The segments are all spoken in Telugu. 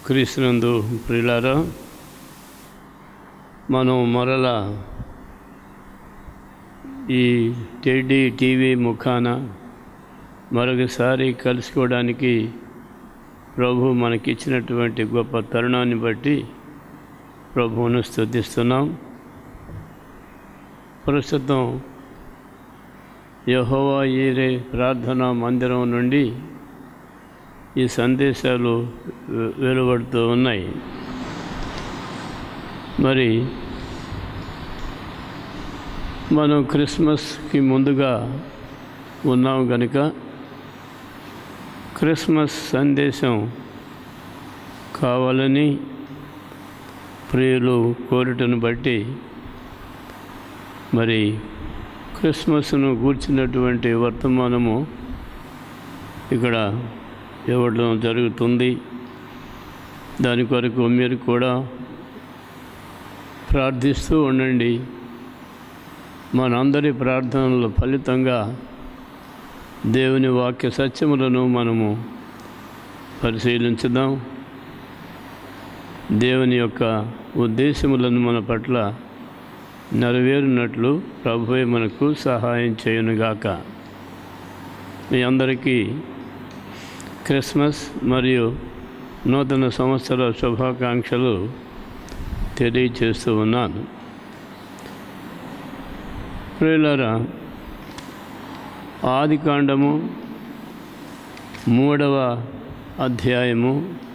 క్రీస్తునందు ప్రియులారా మనం మరలా ఈ టెడ్డీ టీవీ ముఖాన మరొకసారి కలుసుకోవడానికి ప్రభు మనకిచ్చినటువంటి గొప్ప తరుణాన్ని బట్టి ప్రభువును స్తుతిస్తున్నాం ప్రస్తుతం యహోవా ఈరే ప్రార్థనా మందిరం నుండి ఈ సందేశాలు వె- వెలువడుతూ ఉన్నాయి మరి మనం క్రిస్మస్కి ముందుగా ఉన్నాం కనుక క్రిస్మస్ సందేశం కావాలని ప్రియులు కోరుటను బట్టి మరి క్రిస్మస్ను గూర్చినటువంటి వర్తమానము ఇక్కడ ఇవ్వడం జరుగుతుంది దాని కొరకు మీరు కూడా ప్రార్థిస్తూ ఉండండి మనందరి ప్రార్థనల ఫలితంగా దేవుని వాక్య సత్యములను మనము పరిశీలించుదాం దేవుని యొక్క ఉద్దేశములను మన పట్ల నెరవేరునట్లు ప్రభువే మనకు సహాయం చేయునుగాక మీ అందరికీ క్రిస్మస్ మరియు నూతన సంవత్సర శుభాకాంక్షలు తెలియచేస్తూ ఉన్నాను ప్రియులారా ఆది కాండము మూడవ అధ్యాయము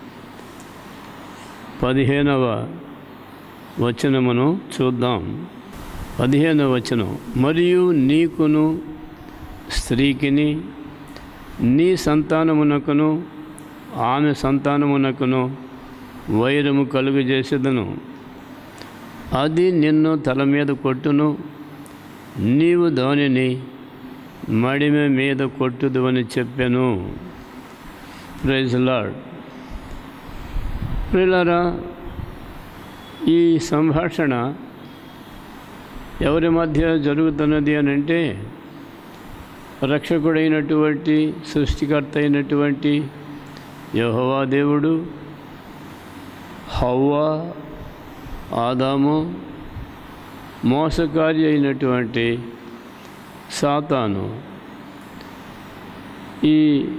పదిహేనవ వచనమును చూద్దాం పదిహేనవ వచనం మరియు నీకును స్త్రీకిని నీ సంతానమునకును ఆమె సంతానమునకును వైరము కలుగు చేసేదను అది నిన్ను తల మీద కొట్టును నీవు దానిని మడిమ మీద కొట్టుదు అని చెప్పాను ప్రైజ్ లాడ్ ప్రియులారా ఈ సంభాషణ ఎవరి మధ్య జరుగుతున్నది అని అంటే రక్షకుడైనటువంటి సృష్టికర్త అయినటువంటి యెహోవా దేవుడు హవ్వ ఆదాము మోసకారి అయినటువంటి సాతాను ఈ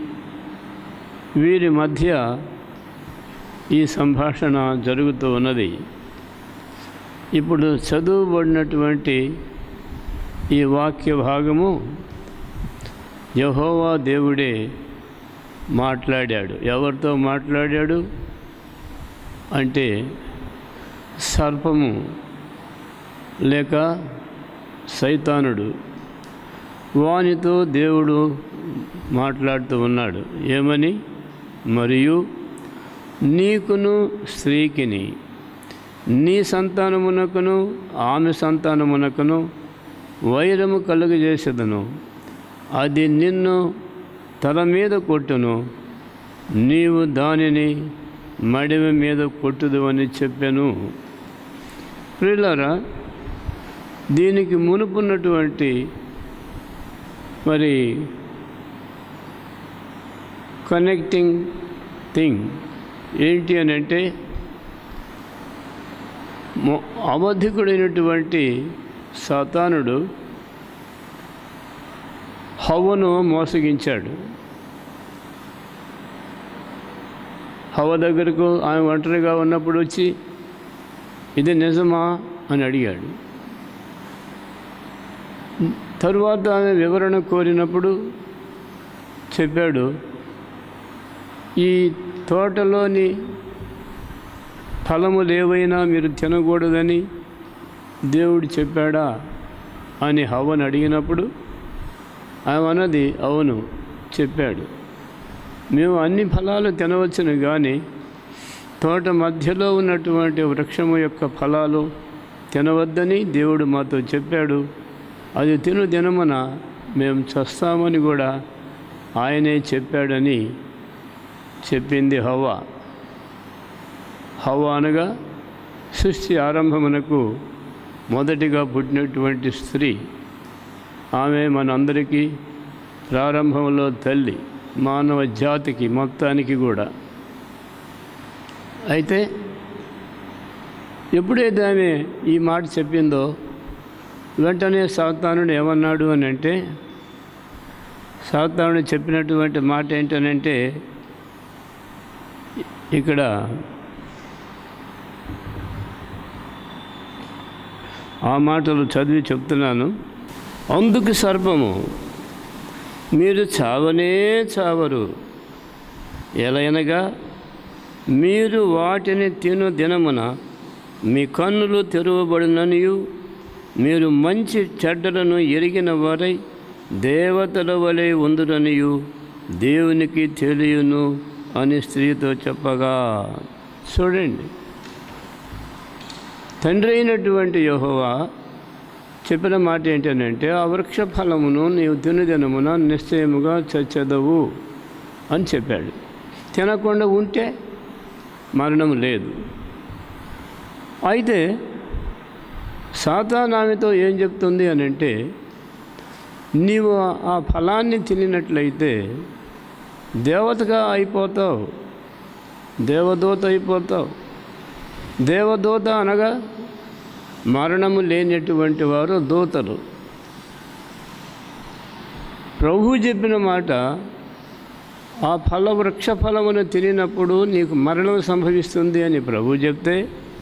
వీరి మధ్య ఈ సంభాషణ జరుగుతూ ఉన్నది ఇప్పుడు చదువుబడినటువంటి ఈ వాక్య భాగము యహోవా దేవుడే మాట్లాడాడు ఎవరితో మాట్లాడాడు అంటే సర్పము లేక సైతానుడు వానితో దేవుడు మాట్లాడుతూ ఉన్నాడు ఏమని మరియు నీకును స్త్రీకిని నీ సంతానమునకును ఆమె సంతానమునకును వైరము కలుగజేసేదను అది నిన్ను తల మీద కొట్టును నీవు దానిని మడిమ మీద కొట్టుదు అని చెప్పాను ప్రియులారా దీనికి మునుపున్నటువంటి మరి కనెక్టింగ్ థింగ్ ఏంటి అని అంటే మొ- అబద్ధికుడైనటువంటి సాతానుడు హవ్వను మోసగించాడు హవ్వ దగ్గరకు ఆమె ఒంటరిగా ఉన్నప్పుడు వచ్చి ఇది నిజమా అని అడిగాడు తరువాత ఆమె వివరణ కోరినప్పుడు చెప్పాడు ఈ తోటలోని ఫలములు ఏవైనా మీరు తినకూడదని దేవుడు చెప్పాడా అని హవ్వను అడిగినప్పుడు ఆమె అన్నది అవును చెప్పాడు మేము అన్ని ఫలాలు తినవచ్చును కానీ తోట మధ్యలో ఉన్నటువంటి వృక్షము యొక్క ఫలాలు తినవద్దని దేవుడు మాతో చెప్పాడు అది తిను దినమున మేము చస్తామని కూడా ఆయనే చెప్పాడని చెప్పింది హవ్వ హవ్వ అనగా సృష్టి ఆరంభమునకు మొదటిగా పుట్టినటువంటి స్త్రీ ఆమె మనందరికీ ప్రారంభంలో తల్లి మానవ జాతికి మొత్తానికి కూడా అయితే ఎప్పుడైతే ఆమె ఈ మాట చెప్పిందో వెంటనే సాతానుడు ఏమన్నాడు అని అంటే సాతానుడు చెప్పినటువంటి మాట ఏంటనంటే ఇక్కడ ఆ మాటలు చదివి చెప్తున్నాను అందుకు సర్పము మీరు చావనే చావరు ఎలయనగా మీరు వాటిని తిను దినమున మీ కన్నులు తెరవబడిననియు మీరు మంచి చెడ్డలను ఎరిగిన వారై దేవతల వలె ఉందురనియు దేవునికి తెలియను అని స్త్రీతో చెప్పగా చూడండి తండ్రి అయినటువంటి యెహోవా చెప్పిన మాట ఏంటంటే ఆ వృక్ష ఫలమును నీవు తినుదినమున నిశ్చయముగా చచ్చదవు అని చెప్పాడు తినకుండా ఉంటే మరణం లేదు అయితే సాతానామితో ఏం చెప్తుంది అని అంటే నీవు ఆ ఫలాన్ని తినినట్లయితే దేవతగా అయిపోతావు దేవదూత అయిపోతావు దేవదూత అనగా మరణము లేనటువంటి వారు దూతలు ప్రభు చెప్పిన మాట ఆ ఫల వృక్ష ఫలమును తినినప్పుడు నీకు మరణం సంభవిస్తుంది అని ప్రభు చెప్తే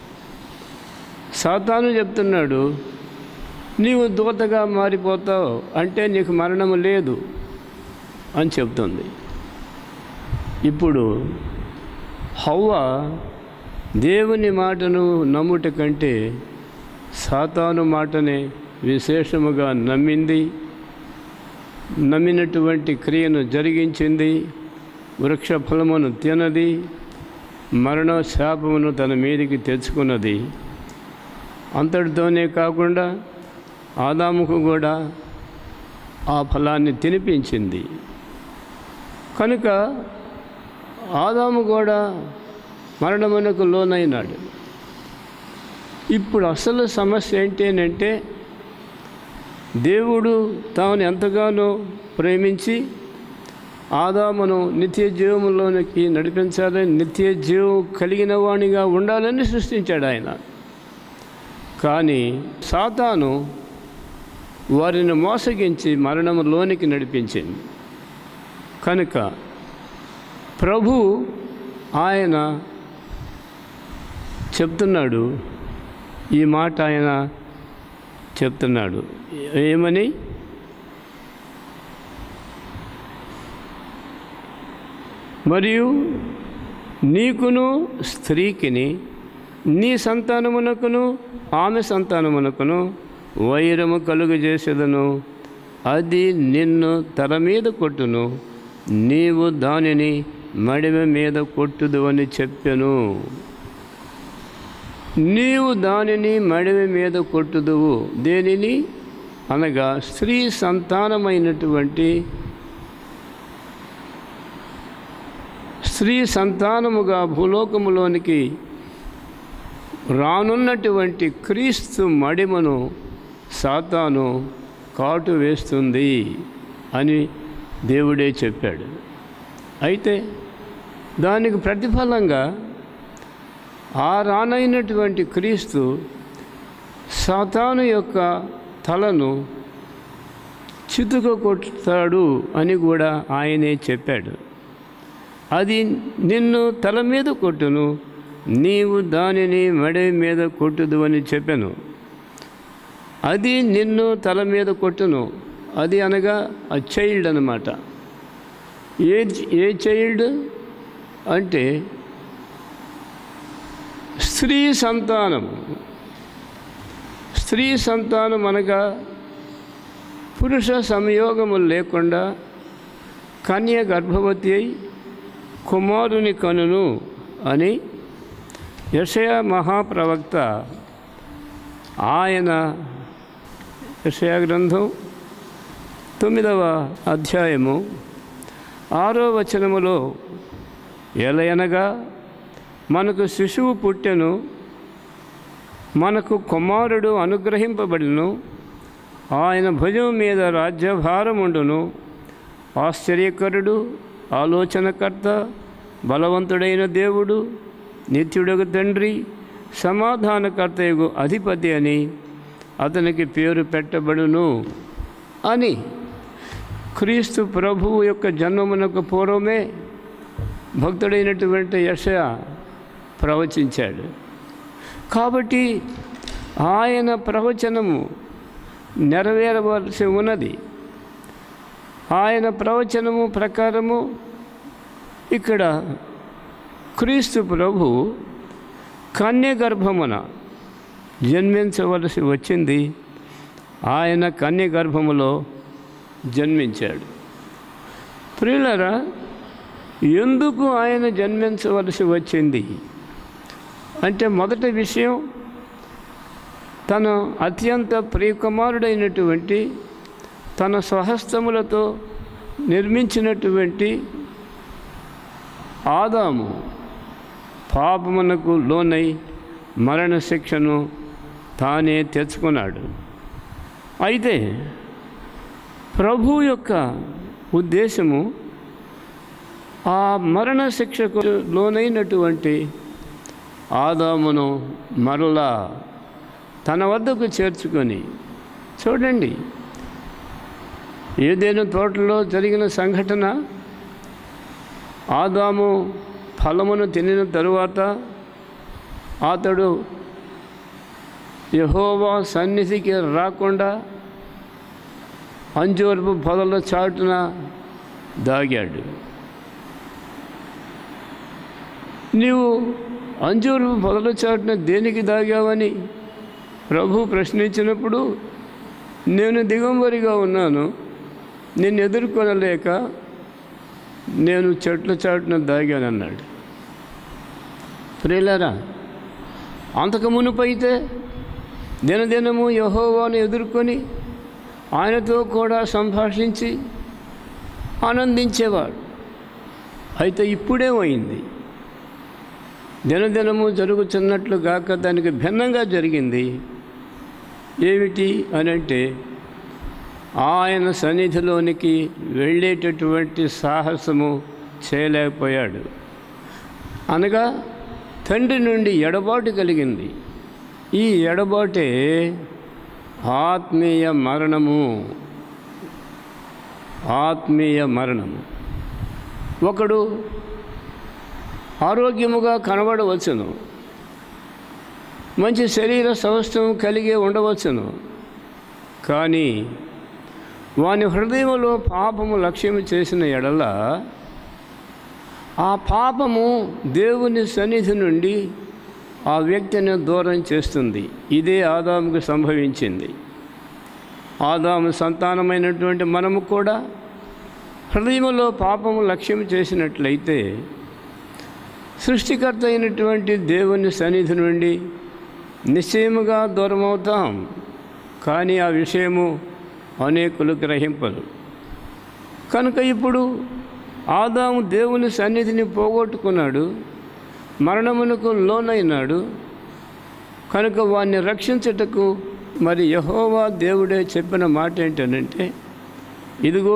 సాతాను చెప్తున్నాడు నీవు దూతగా మారిపోతావు అంటే నీకు మరణము లేదు అని చెప్తుంది ఇప్పుడు హవ్వ దేవుని మాటను నమ్ముట కంటే సాతాను మాటనే విశేషముగా నమ్మింది నమ్మినటువంటి క్రియను జరిగించింది వృక్ష ఫలమును తినది మరణ శాపమును తన మీదికి తెచ్చుకున్నది అంతటితోనే కాకుండా ఆదాముకు కూడా ఆ ఫలాన్ని తినిపించింది కనుక ఆదాము కూడా మరణమునకు లోనైనాడు ఇప్పుడు అసలు సమస్య ఏంటంటే దేవుడు తాను ఎంతగానో ప్రేమించి ఆదామును నిత్య జీవములోనికి నడిపించాలని నిత్య జీవం కలిగిన వాణిగా ఉండాలని సృష్టించాడు ఆయన కానీ సాతాను వారిని మోసగించి మరణములోనికి నడిపించింది కనుక ప్రభు ఆయన చెప్తున్నాడు ఈ మాట ఆయన చెప్తున్నాడు ఏమని మరియు నీకును స్త్రీకిని నీ సంతానమునకును ఆమె సంతానమునకును వైరము కలుగజేసేదను అది నిన్ను తల మీద కొట్టును నీవు దానిని మడిమ మీద కొట్టుదు అని చెప్పెను నీవు దానిని మడిమ మీద కొట్టుదువు దేనిని అనగా స్త్రీ సంతానమైనటువంటి స్త్రీ సంతానముగా భూలోకములోనికి రానున్నటువంటి క్రీస్తు మడిమను సాతాను కాటు వేస్తుంది అని దేవుడే చెప్పాడు అయితే దానికి ప్రతిఫలంగా ఆ రానైనటువంటి క్రీస్తు సాతాను యొక్క తలను చితుక కొట్టుతాడు అని కూడా ఆయనే చెప్పాడు అది నిన్ను తల మీద కొట్టును నీవు దానిని మెడ మీద కొట్టుదు అని చెప్పాను అది నిన్ను తల మీద కొట్టును అది అనగా ఆ చైల్డ్ అనమాట ఏ ఏ చైల్డ్ అంటే స్త్రీ సంతానం స్త్రీ సంతానం అనగా పురుష సంయోగము లేకుండా కన్య గర్భవతి అయి కుమారుని కనును అని యషయ మహాప్రవక్త ఆయన యషయ గ్రంథం తొమ్మిదవ అధ్యాయము ఆరో వచనములో ఎలయనగా మనకు శిశువు పుట్టెను మనకు కుమారుడు అనుగ్రహింపబడిను ఆయన భుజం మీద రాజ్యభారముండును ఆశ్చర్యకరుడు ఆలోచనకర్త బలవంతుడైన దేవుడు నిత్యుడకు తండ్రి సమాధానకర్తయగు అధిపతి అని అతనికి పేరు పెట్టబడును అని క్రీస్తు ప్రభువు యొక్క జన్మమునకు పూర్వమే భక్తుడైనటువంటి యశ ప్రవచించాడు కాబట్టి ఆయన ప్రవచనము నెరవేరవలసి ఉన్నది ఆయన ప్రవచనము ప్రకారము ఇక్కడ క్రీస్తు ప్రభు కన్య గర్భమున జన్మించవలసి వచ్చింది ఆయన కన్య గర్భములో జన్మించాడు ప్రియులరా ఎందుకు ఆయన జన్మించవలసి వచ్చింది అంటే మొదటి విషయం తన అత్యంత ప్రియకుమారుడైనటువంటి తన స్వహస్తములతో నిర్మించినటువంటి ఆదాము పాపమునకు లోనై మరణ శిక్షను తానే తెచ్చుకున్నాడు అయితే ప్రభు యొక్క ఉద్దేశము ఆ మరణ శిక్షకు లోనైనటువంటి ఆదామును మరలా తన వద్దకు చేర్చుకొని చూడండి ఏదైనా తోటలో జరిగిన సంఘటన ఆదాము ఫలమును తినిన తరువాత అతడు యహోవా సన్నిధికి రాకుండా అంజూరపు పొదల చాటున దాగాడు నీవు అంజూరపు పొదల చాటున దేనికి దాగావని ప్రభు ప్రశ్నించినప్పుడు నేను దిగంబరిగా ఉన్నాను నిన్ను ఎదుర్కొనలేక నేను చెట్ల చాటున దాగానన్నాడు ప్రియులారా అంతకు మునుపైతే దినదినము యహోవాను ఎదుర్కొని ఆయనతో కూడా సంభాషించి ఆనందించేవాడు అయితే ఇప్పుడేమైంది దినదినము జరుగుతున్నట్లు గాక దానికి భిన్నంగా జరిగింది ఏమిటి అని అంటే ఆయన సన్నిధిలోనికి వెళ్ళేటటువంటి సాహసము చేయలేకపోయాడు అనగా తండ్రి నుండి ఎడబాటు కలిగింది ఈ ఎడబాటే ఆత్మీయ మరణము ఆత్మీయ మరణము ఒకడు ఆరోగ్యముగా కనబడవచ్చును మంచి శరీర సౌస్థం కలిగి ఉండవచ్చును కానీ వాని హృదయంలో పాపము లక్ష్యం చేసిన ఎడల ఆ పాపము దేవుని సన్నిధి నుండి ఆ వ్యక్తిని దూరం చేస్తుంది ఇదే ఆదాముకు సంభవించింది ఆదాము సంతానమైనటువంటి మనము కూడా హృదయంలో పాపము లక్ష్యం చేసినట్లయితే సృష్టికర్త అయినటువంటి దేవుని సన్నిధి నుండి నిశ్చయముగా దూరమవుతాం కానీ ఆ విషయము అనేకులు గ్రహింపరు కనుక ఇప్పుడు ఆదాము దేవుని సన్నిధిని పోగొట్టుకున్నాడు మరణమునకు లోనైనాడు కనుక వాణ్ణి రక్షించుటకు మరి యహోవా దేవుడే చెప్పిన మాట ఏంటనంటే ఇదిగో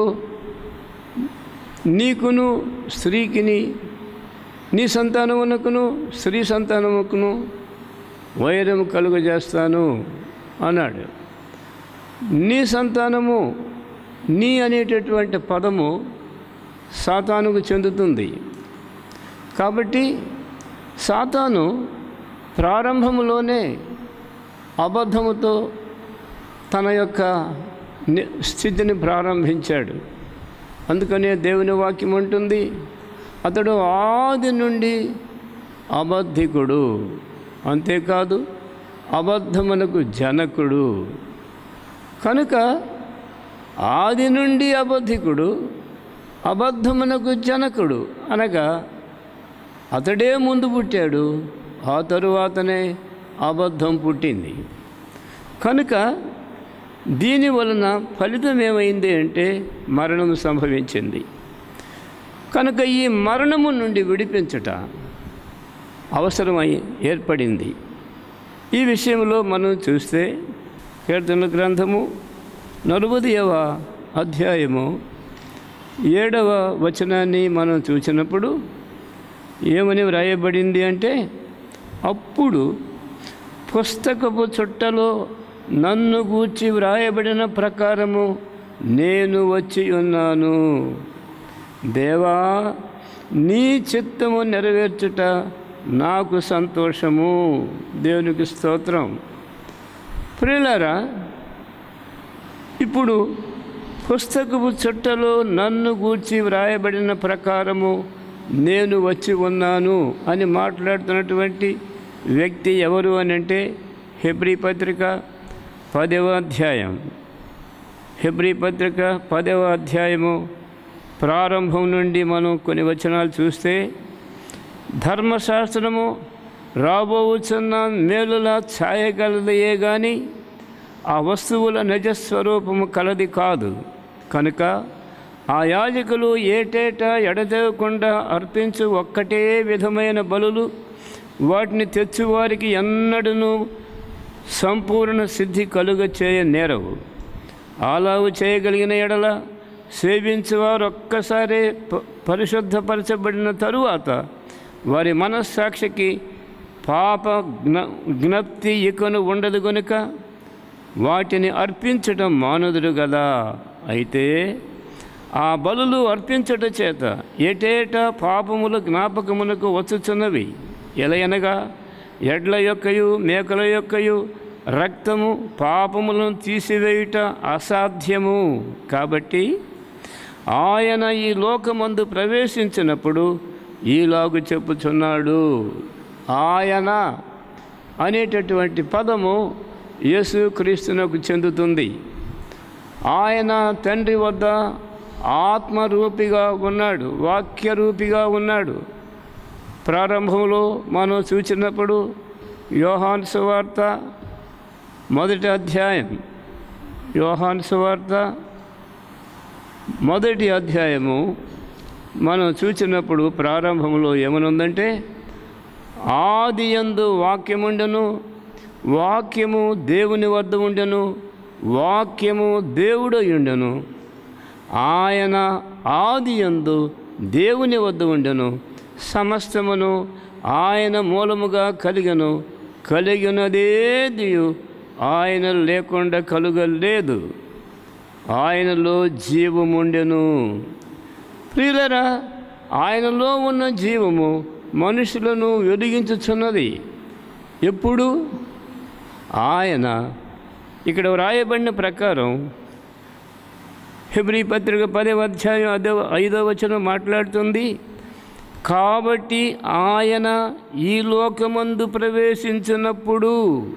నీకును స్త్రీకిని నీ సంతానమునకును స్త్రీ సంతానముకును వైరం కలుగజేస్తాను అన్నాడు నీ సంతానము నీ అనేటటువంటి పదము సాతానుకు చెందుతుంది కాబట్టి సాతాను ప్రారంభములోనే అబద్ధముతో తన యొక్క ని- స్థితిని ప్రారంభించాడు అందుకనే దేవుని వాక్యం ఉంటుంది అతడు ఆది నుండి అబద్ధికుడు అంతేకాదు అబద్ధమునకు జనకుడు కనుక ఆది నుండి అబద్ధికుడు అబద్ధమునకు జనకుడు అనగా అతడే ముందు పుట్టాడు ఆ తరువాతనే అబద్ధం పుట్టింది కనుక దీని వలన ఫలితం ఏమైంది అంటే మరణం సంభవించింది కనుక ఈ మరణము నుండి విడిపించుట అవసరమై ఏర్పడింది ఈ విషయంలో మనం చూస్తే కీర్తన గ్రంథము నలుబదియవ అధ్యాయము ఏడవ వచనాన్ని మనం చూసినప్పుడు ఏమని వ్రాయబడింది అంటే అప్పుడు పుస్తకపు చుట్టలో నన్ను గూర్చి వ్రాయబడిన ప్రకారము నేను వచ్చి ఉన్నాను దేవా నీ చిత్తము నెరవేర్చుట నాకు సంతోషము దేవునికి స్తోత్రం ప్రియులరా ఇప్పుడు పుస్తకపు చుట్టలో నన్ను గూర్చి వ్రాయబడిన ప్రకారము నేను వచ్చి ఉన్నాను అని మాట్లాడుతున్నటువంటి వ్యక్తి ఎవరు అని అంటే హెబ్రీ పత్రిక పదవ అధ్యాయం హెబ్రీ పత్రిక పదవ అధ్యాయము ప్రారంభం నుండి మనం కొన్ని వచనాలు చూస్తే ధర్మశాస్త్రము రాబోవుచున్న మేలుల ఛాయగలదయే కానీ ఆ వస్తువుల నిజస్వరూపము కలది కాదు కనుక ఆ యాజకులు ఏటేటా ఎడతెగకుండా అర్పించు ఒక్కటే విధమైన బలులు వాటిని తెచ్చువారికి ఎన్నడూను సంపూర్ణ సిద్ధి కలుగ చేయ నేరవు అలావు చేయగలిగిన ఎడల సేవించువారు ఒక్కసారి ప- పరిశుద్ధపరచబడిన తరువాత వారి మనస్సాక్షికి పాప జ్ఞ జ్ఞప్తి ఇకను ఉండదు గనుక వాటిని అర్పించటం మానుదురు కదా అయితే ఆ బలులు అర్పించట చేత ఏటేటా పాపముల జ్ఞాపకమునకు వచ్చుచున్నవి ఎలయనగా ఎడ్ల యొక్కయు మేకల యొక్కయు రక్తము పాపములను తీసివేయుట అసాధ్యము కాబట్టి ఆయన ఈ లోకమందు ప్రవేశించినప్పుడు ఈలాగు చెప్పుచున్నాడు ఆయన అనేటటువంటి పదము యేసుక్రీస్తునకు చెందుతుంది ఆయన తండ్రి వద్ద ఆత్మరూపిగా ఉన్నాడు వాక్యరూపిగా ఉన్నాడు ప్రారంభంలో మనం చూచినప్పుడు యోహాన్ సువార్త మొదటి అధ్యాయం యోహాన్ సువార్త మొదటి అధ్యాయము మనం చూచినప్పుడు ప్రారంభంలో ఏమనుందంటే ఆది యందు వాక్యముండెను వాక్యము దేవుని వద్ద ఉండెను వాక్యము దేవుడయుండెను ఆయన ఆది యందు దేవుని వద్ద ఉండెను సమస్తమును ఆయన మూలముగా కలిగను కలిగినదేదియు ఆయన లేకుండా కలుగలేదు ఆయనలో జీవముండెను ప్రియులరా ఆయనలో ఉన్న జీవము మనుషులను వెలిగించుచున్నది ఎప్పుడు ఆయన ఇక్కడ వ్రాయబడిన ప్రకారం హెబ్రీ పత్రిక పదవ అధ్యాయం అదో ఐదో వచనం మాట్లాడుతుంది కాబట్టి ఆయన ఈ లోకమందు ప్రవేశించినప్పుడు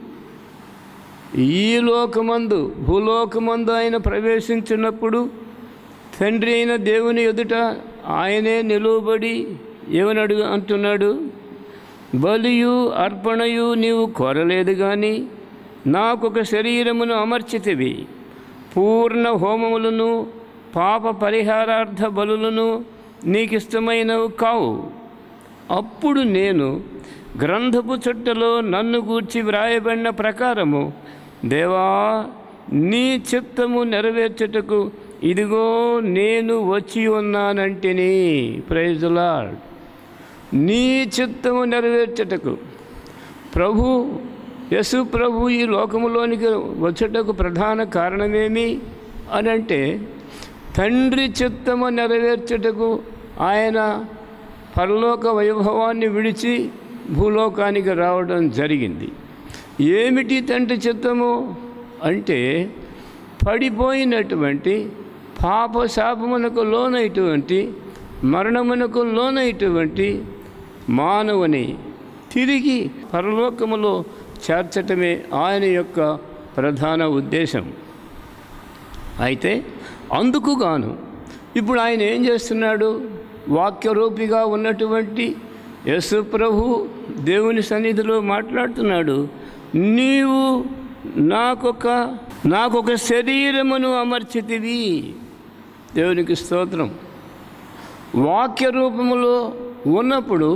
ఈ లోకమందు భూలోకమందు ఆయన ప్రవేశించినప్పుడు తండ్రి అయిన దేవుని ఎదుట ఆయనే నిలువబడి ఏమని అడుగు అంటున్నాడు బలియు అర్పణయు నీవు కోరలేదు కానీ నాకొక శరీరమును అమర్చితివి పూర్ణ హోమములను పాప పరిహారార్థ బలులను నీకు ఇష్టమైనవి కావు అప్పుడు నేను గ్రంథపు చుట్టలో నన్ను గూర్చి వ్రాయబడిన ప్రకారము దేవా నీ చిత్తము నెరవేర్చుటకు ఇదిగో నేను వచ్చి ఉన్నానంటిని ప్రైజ్ లార్డ్ నీ చిత్తము నెరవేర్చుటకు ప్రభు యశు ప్రభు ఈ లోకములోనికి వచ్చుటకు ప్రధాన కారణమేమి అని అంటే తండ్రి చిత్తము నెరవేర్చుటకు ఆయన పరలోక వైభవాన్ని విడిచి భూలోకానికి రావడం జరిగింది ఏమిటి తండ్రి చిత్తము అంటే పడిపోయినటువంటి పాప శాపమునకు లోనైనటువంటి మరణమునకు లోనైనటువంటి మానవుని తిరిగి పరలోకములో చేర్చటమే ఆయన యొక్క ప్రధాన ఉద్దేశం అయితే అందుకు గాను ఇప్పుడు ఆయన ఏం చేస్తున్నాడు వాక్యరూపిగా ఉన్నటువంటి యేసు ప్రభు దేవుని సన్నిధిలో మాట్లాడుతున్నాడు నీవు నాకొక నాకొక శరీరమును అమర్చితివి దేవునికి స్తోత్రం వాక్య రూపములో ఉన్నప్పుడు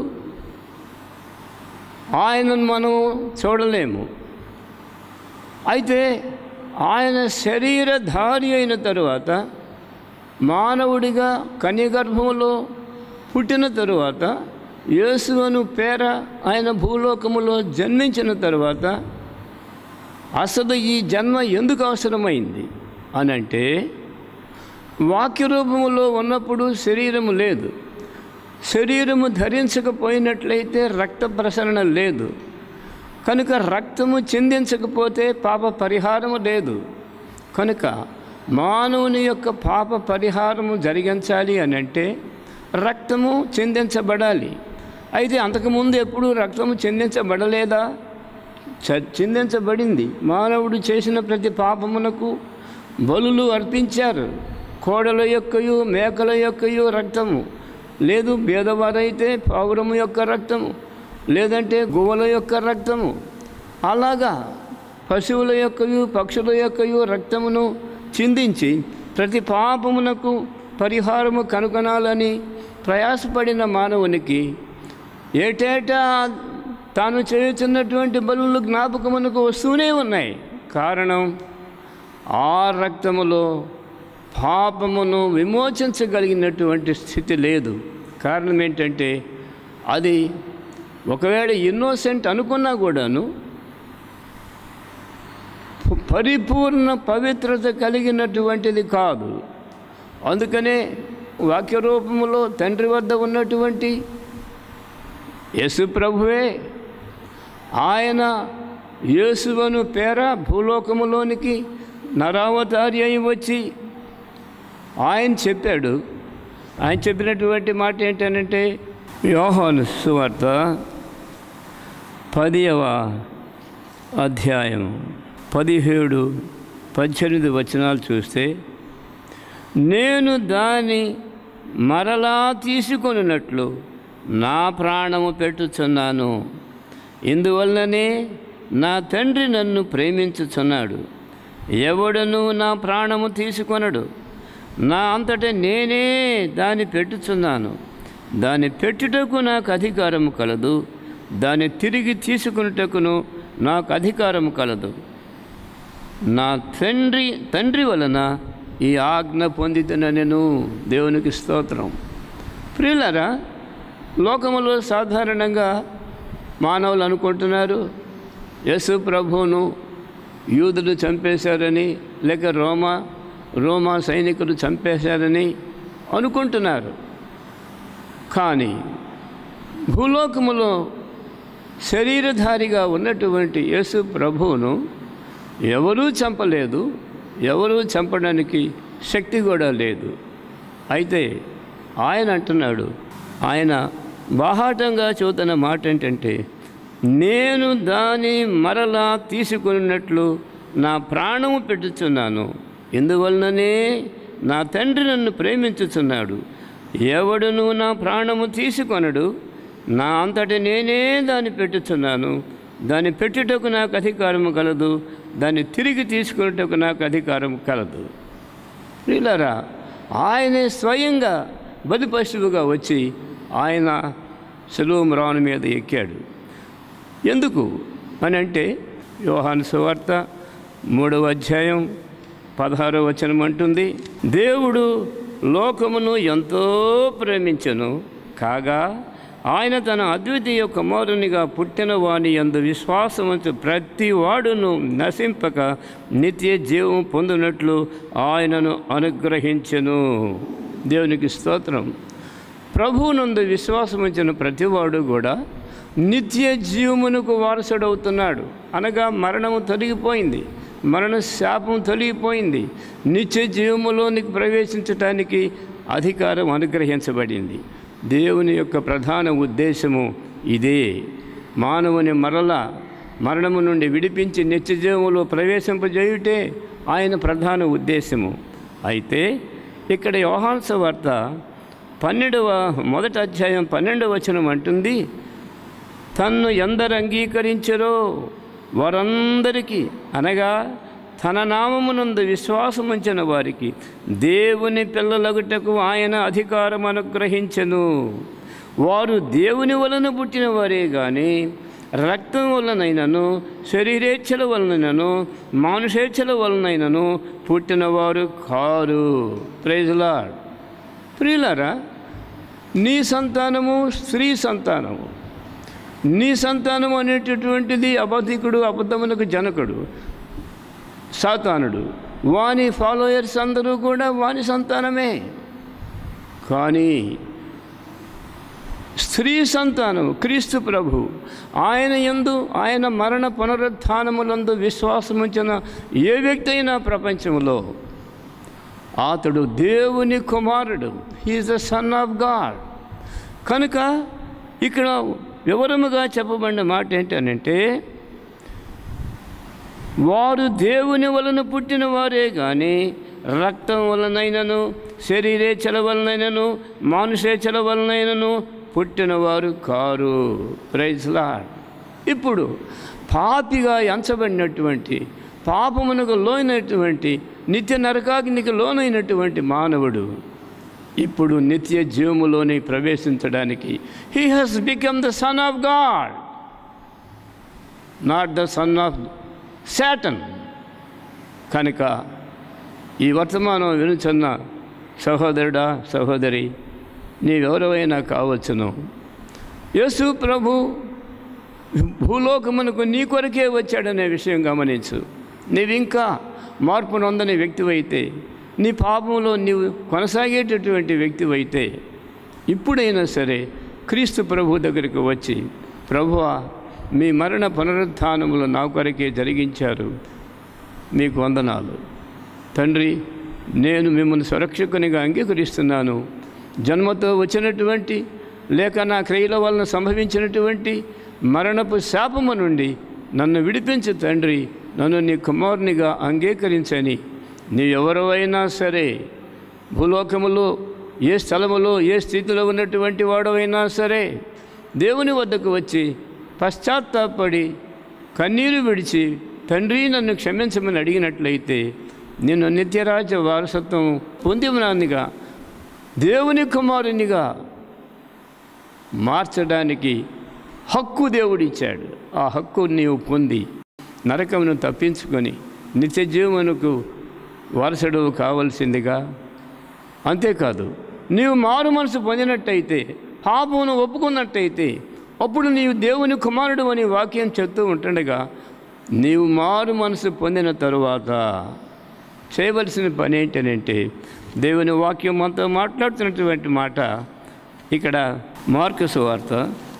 ఆయనను మనం చూడలేము అయితే ఆయన శరీరధారి అయిన తరువాత మానవుడిగా కన్యగర్భంలో పుట్టిన తరువాత యేసు అను పేర ఆయన భూలోకములో జన్మించిన తర్వాత అసలు ఈ జన్మ ఎందుకు అవసరమైంది అని అంటే వాక్య రూపములో ఉన్నప్పుడు శరీరము లేదు శరీరము ధరించకపోయినట్లయితే రక్త ప్రసరణ లేదు కనుక రక్తము చిందించకపోతే పాప పరిహారము లేదు కనుక మానవుని యొక్క పాప పరిహారము జరిగించాలి అని అంటే రక్తము చిందించబడాలి అయితే అంతకుముందు ఎప్పుడు రక్తము చిందించబడలేదా చ- చిందించబడింది మానవుడు చేసిన ప్రతి పాపమునకు బలులు అర్పించారు కోడల యొక్కయు మేకల యొక్కయు రక్తము లేదు భేదవారైతే పౌరము యొక్క రక్తము లేదంటే గువ్వల యొక్క రక్తము అలాగా పశువుల యొక్కయు పక్షుల యొక్కయు రక్తమును చిందించి ప్రతి పాపమునకు పరిహారము కనుగొనాలని ప్రయాసపడిన మానవునికి ఏటేటా తాను చేయుచున్నటువంటి బలులు జ్ఞాపకమునకు వస్తూనే ఉన్నాయి కారణం ఆ రక్తములో పాపమును విమోచించగలిగినటువంటి స్థితి లేదు కారణం ఏంటంటే అది ఒకవేళ ఇన్నోసెంట్ అనుకున్నా కూడాను పరిపూర్ణ పవిత్రత కలిగినటువంటిది కాదు అందుకనే వాక్య రూపములో తండ్రి వద్ద ఉన్నటువంటి యేసు ప్రభువే ఆయన యేసువను పేర భూలోకములోనికి నరావతారి అయి వచ్చి ఆయన చెప్పాడు ఆయన చెప్పినటువంటి మాట ఏంటనంటే యోహాను సువార్త పదియవ అధ్యాయం పదిహేడు పద్దెనిమిది వచనాలు చూస్తే నేను దాని మరలా తీసుకొనినట్లు నా ప్రాణము పెట్టుచున్నాను ఇందువల్లనే నా తండ్రి నన్ను ప్రేమించుచున్నాడు ఎవడను నా ప్రాణము తీసుకొనడు నా అంతట నేనే దాన్ని పెట్టుచున్నాను దాన్ని పెట్టుటకు నాకు అధికారము కలదు దాన్ని తిరిగి తీసుకున్నటకును నాకు అధికారము కలదు నా తండ్రి తండ్రి వలన ఈ ఆజ్ఞ పొందితున్న నేను దేవునికి స్తోత్రం ప్రియులరా లోకములో సాధారణంగా మానవులు అనుకుంటున్నారు యేసు ప్రభువును యూదులు చంపేశారని లేక రోమా రోమా సైనికులు చంపేశారని అనుకుంటున్నారు కానీ భూలోకములో శరీరధారిగా ఉన్నటువంటి యేసు ప్రభువును ఎవరూ చంపలేదు ఎవరూ చంపడానికి శక్తి కూడా లేదు అయితే ఆయన అంటున్నాడు ఆయన బాహాటంగా చూతున్న మాట ఏంటంటే నేను దాని మరలా తీసుకున్నట్లు నా ప్రాణము పెట్టుచున్నాను ఇందువలననే నా తండ్రి నన్ను ప్రేమించుచున్నాడు ఎవడును నా ప్రాణము తీసుకొనడు నా అంతటి నేనే దాన్ని పెట్టుచున్నాను దాన్ని పెట్టుటకు నాకు అధికారము కలదు దాన్ని తిరిగి తీసుకున్నటకు నాకు అధికారం కలదు ప్రియులారా ఆయనే స్వయంగా బలి పశువుగా వచ్చి ఆయన సెలవు మ్రాను మీద ఎక్కాడు ఎందుకు అని అంటే యోహాను సువార్త మూడవ అధ్యాయం పదహారో వచనం అంటుంది దేవుడు లోకమును ఎంతో ప్రేమించెను కాగా ఆయన తన అద్వితీయ కుమారునిగా పుట్టిన వాని యందు విశ్వాసముంచు ప్రతి వాడును నశింపక నిత్య జీవం పొందినట్లు ఆయనను అనుగ్రహించెను దేవునికి స్తోత్రం ప్రభువునందు విశ్వాసముంచిన ప్రతివాడు కూడా నిత్య జీవమునకు వారసుడవుతున్నాడు అనగా మరణము తొలగిపోయింది మరణ శాపం తొలగిపోయింది నిత్య జీవములోనికి ప్రవేశించటానికి అధికారం అనుగ్రహించబడింది దేవుని యొక్క ప్రధాన ఉద్దేశము ఇదే మానవుని మరల మరణము నుండి విడిపించి నిత్య జీవములో ప్రవేశింపజేయుటే ఆయన ప్రధాన ఉద్దేశము అయితే ఇక్కడ యోహాన్స వార్త పన్నెండవ మొదటి అధ్యాయం పన్నెండవ వచనం అంటుంది తన్ను ఎందరు అంగీకరించరో వారందరికీ అనగా తన నామమునందు విశ్వాసముంచిన వారికి దేవుని పిల్లలగుటకు ఆయన అధికారం అనుగ్రహించెను వారు దేవుని వలన పుట్టిన వారే కానీ రక్తం వలనైనను శరీరేచ్ఛల వలనైనను మానుషేచ్ఛల వలనైనను పుట్టినవారు కారు ప్రైజులాడ్ ప్రియులారా నీ సంతానము స్త్రీ సంతానము నీ సంతానం అనేటటువంటిది అబద్ధికుడు అబద్ధమునకు జనకుడు సాతానుడు వాని ఫాలోయర్స్ అందరూ కూడా వాని సంతానమే కానీ స్త్రీ సంతానం క్రీస్తు ప్రభు ఆయన యందు ఆయన మరణ పునరుత్థానములందు విశ్వాసముంచిన ఏ వ్యక్తి అయినా ప్రపంచంలో అతడు దేవుని కుమారుడు he is the son of God కనుక ఇక్కడ వివరముగా చెప్పబడిన మాట ఏంటనంటే వారు దేవుని వలన పుట్టిన వారే కానీ రక్తం వలనైనను శరీరేచ్ఛల వలనైనను మానుషేచ్ఛల వలనైనను పుట్టినవారు కారు ప్రైజ్లా ఇప్పుడు పాపిగా ఎంచబడినటువంటి పాపమునకు లోనైనటువంటి నిత్య నరకాగ్నికి లోనైనటువంటి మానవుడు ఇప్పుడు నిత్య జీవములోని ప్రవేశించడానికి he has become the son of God not the son of Satan కనుక ఈ వర్తమానం వినుచున్న సహోదరుడా సహోదరి నీవెవరైనా కావచ్చును యేసు ప్రభు భూలోకమునకు నీ కొరకే వచ్చాడనే విషయం గమనించు నీవింకా మార్పు నొందని వ్యక్తివైతే నీ పాపంలో నీవు కొనసాగేటటువంటి వ్యక్తివైతే ఇప్పుడైనా సరే క్రీస్తు ప్రభు దగ్గరికి వచ్చి ప్రభువా మీ మరణ పునరుత్థానములు నా కొరకే జరిగించారు మీకు వందనాలు తండ్రి నేను మిమ్మల్ని సురక్షకునిగా అంగీకరిస్తున్నాను జన్మతో వచ్చినటువంటి లేక నా క్రియల వలన సంభవించినటువంటి మరణపు శాపము నుండి నన్ను విడిపించు తండ్రి నన్ను నీ కుమారునిగా అంగీకరించని నీ ఎవరైనా సరే భూలోకములో ఏ స్థలములో ఏ స్థితిలో ఉన్నటువంటి వాడవైనా సరే దేవుని వద్దకు వచ్చి పశ్చాత్తాపడి కన్నీరు విడిచి తండ్రి నన్ను క్షమించమని అడిగినట్లయితే నేను నిత్యరాజ్య వారసత్వం పొందినానిగా దేవుని కుమారునిగా మార్చడానికి హక్కు దేవుడిచ్చాడు ఆ హక్కు నీవు పొంది నరకమును తప్పించుకొని నిత్య జీవమునకు వారసుడు కావలసిందిగా అంతేకాదు నీవు మారు మనసు పొందినట్టయితే పాపమును ఒప్పుకున్నట్టయితే అప్పుడు నీవు దేవుని కుమారుడు అని వాక్యం చెప్తూ ఉంటుండగా నీవు మారు మనసు పొందిన తరువాత చేయవలసిన పని ఏంటనంటే దేవుని వాక్యం మనతో మాట్లాడుతున్నటువంటి మాట ఇక్కడ మార్కసు వార్త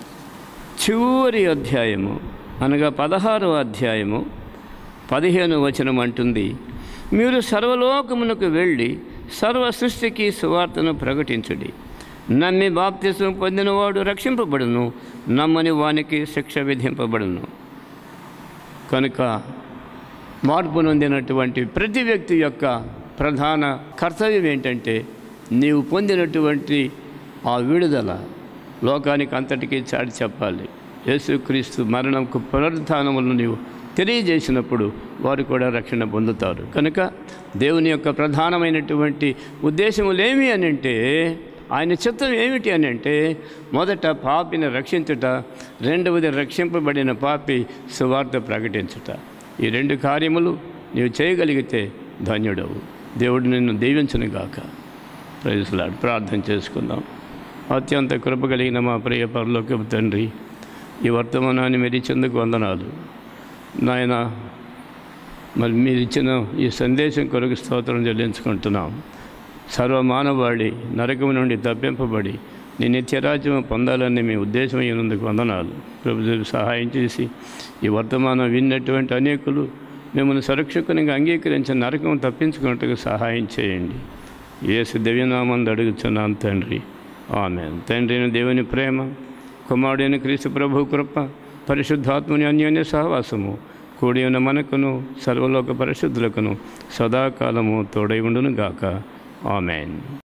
చివరి అధ్యాయము అనగా పదహారవ అధ్యాయము పదిహేను వచనం అంటుంది మీరు సర్వలోకమునకు వెళ్ళి సర్వ సృష్టికి సువార్తను ప్రకటించుడి నమ్మి బాప్తిసం పొందినవాడు రక్షింపబడును నమ్మని వానికి శిక్ష విధింపబడును కనుక మార్పు నొందినటువంటి ప్రతి వ్యక్తి యొక్క ప్రధాన కర్తవ్యం ఏంటంటే నీవు పొందినటువంటి ఆ విడుదల లోకానికి అంతటికీ చాటి చెప్పాలి యేసుక్రీస్తు మరణంకు పునరుత్థానములను నీవు తెలియజేసినప్పుడు వారు కూడా రక్షణ పొందుతారు కనుక దేవుని యొక్క ప్రధానమైనటువంటి ఉద్దేశములేమి అని అంటే ఆయన చిత్తం ఏమిటి అని అంటే మొదట పాపిని రక్షించుట రెండవది రక్షింపబడిన పాపి సువార్త ప్రకటించుట ఈ రెండు కార్యములు నీవు చేయగలిగితే ధన్యుడవు దేవుడు నిన్ను దీవించును గాక ప్రజలాడు ప్రార్థన చేసుకుందాం అత్యంత కృప కలిగిన మా ప్రియ పరలోకపు తండ్రి ఈ వర్తమానాన్ని మీరు ఇచ్చేందుకు వందనాలు నాయన మరి మీరు ఇచ్చిన ఈ సందేశం కొరకు స్తోత్రం చెల్లించుకుంటున్నాం సర్వమానవాడి నరకం నుండి తప్పింపబడి నీ నిత్యరాజ్యం పొందాలని మీ ఉద్దేశం అయినందుకు వందనాలు ప్రభుత్వ సహాయం చేసి ఈ వర్తమానం విన్నటువంటి అనేకులు మిమ్మల్ని సురక్షకునిగా అంగీకరించిన నరకం తప్పించుకున్నట్టుగా సహాయం చేయండి ఏసు దివ్యనామంది అడుగుతున్నాను తండ్రి ఆమె తండ్రిని దేవుని ప్రేమ కుమారుడైన క్రీస్తు ప్రభు కృప పరిశుద్ధాత్మని అన్యోన్య సహవాసము కూడి ఉన్న మనకును సర్వలోక పరిశుద్ధులకును సదాకాలము తోడై ఉండును గాక ఆమెన్